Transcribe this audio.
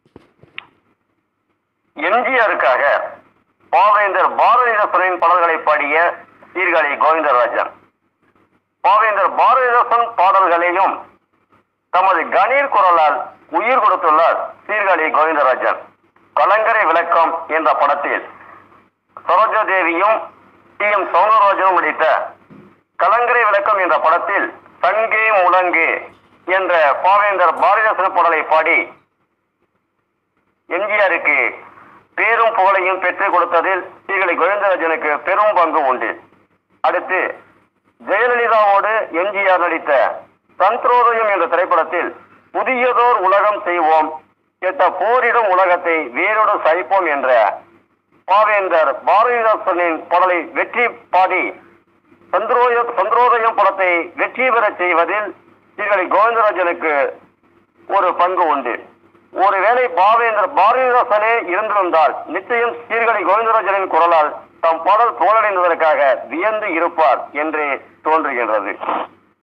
எம்ஜிஆருக்காக பாவேந்தர் பாரதிதாசனின் பாடல்களை பாடிய சீர்காழி கோவிந்தராஜன் பாவேந்தர் பாரதிதாசன் பாடல்களையும் தமது கணீர் குரலால் உயிர் கொடுத்துள்ளார் சீர்காழி கோவிந்தராஜன் கலங்கரை விளக்கம் என்ற படத்தில் சரோஜா தேவியும் டி எம் சௌந்தரராஜனும் நடித்த கலங்கரை விளக்கம் என்ற படத்தில் சங்கே முழங்கு என்ற பாவேந்தர் பாரதிதாசன் பாடலை பாடி எம்ஜிஆருக்கு பேரும் புகழையும் பெற்றுக் கொடுத்ததில் சீர்காழி கோவிந்தராஜனுக்கு பெரும் பங்கு உண்டு அடுத்து ஜெயலலிதாவோடு எம்ஜிஆர் நடித்த சந்திரோதயம் என்ற திரைப்படத்தில் புதியதோர் உலகம் செய்வோம் கெட்ட போரிடும் உலகத்தை வேரோடு சைப்போம் என்ற பாவேந்தர் பாரதிதாசனின் பாடலை வெற்றி பாடி சந்திரோய சந்திரோதயம் படத்தை வெற்றி பெறச் செய்வதில் சீர்காழி கோவிந்தராஜனுக்கு ஒரு பங்கு உண்டு ஒருவேளை பாவேந்தர் பாரதிதாசனே இருந்திருந்தால் நிச்சயம் சீர்காழி கோவிந்தராஜனின் குரலால் தம் பாடல் புகழடைந்ததற்காக வியந்து இருப்பார் என்று தோன்றுகின்றது